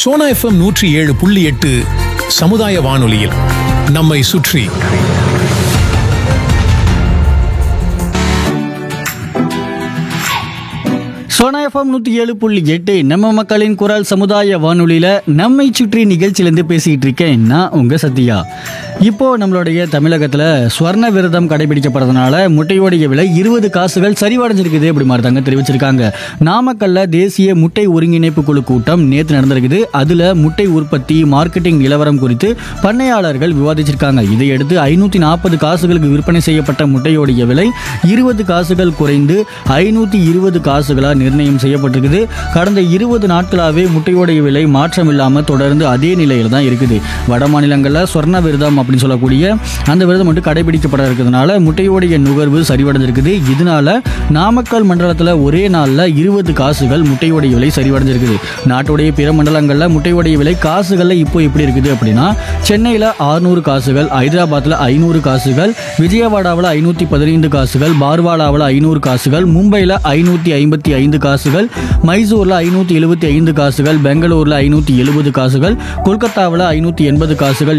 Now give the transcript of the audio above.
Sona FM நூற்றி ஏழு புள்ளி எட்டு சமுதாய வானொலியில் நம்மை சுற்றி சோனா எஃப்எம் நூற்றி ஏழு புள்ளி எட்டு நம்ம மக்களின் குரல் சமுதாய வானொலியில் நம்மை சுற்றி நிகழ்ச்சியிலேருந்து பேசிக்கிட்டு இருக்கேன் நான் உங்கள் சத்யா இப்போ நம்மளுடைய தமிழகத்தில் ஸ்வர்ண விரதம் கடைபிடிக்கப்படுறதுனால முட்டையோடைய விலை இருபது காசுகள் சரிவடைஞ்சிருக்குது அப்படி மாதிரி தாங்க தெரிவிச்சிருக்காங்க நாமக்கல்ல தேசிய முட்டை ஒருங்கிணைப்பு குழு கூட்டம் நேற்று நடந்திருக்குது அதில் முட்டை உற்பத்தி மார்க்கெட்டிங் நிலவரம் குறித்து பண்ணையாளர்கள் விவாதிச்சிருக்காங்க இதையடுத்து ஐநூற்றி நாற்பது காசுகளுக்கு விற்பனை செய்யப்பட்ட முட்டையோடைய விலை இருபது காசுகள் குறைந்து ஐநூற்றி இருபது காசுகளாக நிர்ணயம் செய்யப்பட்டிருக்குது கடந்த இருபது நாட்களாகவே முட்டையோடைய விலை மாற்றம் இல்லாமல் தொடர்ந்து அதே நிலையில் தான் இருக்குது வட மாநிலங்களில் சொர்ண விரதம் அப்படின்னு சொல்லக்கூடிய அந்த விரதம் மட்டும் கடைபிடிக்கப்பட இருக்கிறதுனால முட்டையோடைய நுகர்வு சரிவடைஞ்சிருக்குது இதனால நாமக்கல் மண்டலத்தில் ஒரே நாளில் இருபது காசுகள் முட்டையோடைய விலை சரிவடைஞ்சிருக்குது நாட்டுடைய பிற மண்டலங்களில் முட்டையோடைய விலை காசுகளில் இப்போ எப்படி இருக்குது அப்படின்னா சென்னையில் ஆறுநூறு காசுகள் ஹைதராபாத்தில் ஐநூறு காசுகள் விஜயவாடாவில் ஐநூற்றி பதினைந்து காசுகள் பார்வாலாவில் ஐநூறு காசுகள் மும்பையில் ஐநூற்றி ஐம்பத்தி ஐந்து காசுகள் மைசூரில் ஐநூற்றி எழுபத்தி ஐந்து காசுகள் பெங்களூரில் ஐநூற்றி எழுபது காசுகள் கொல்கத்தாவில் ஐநூற்றி எண்பது காசுகள்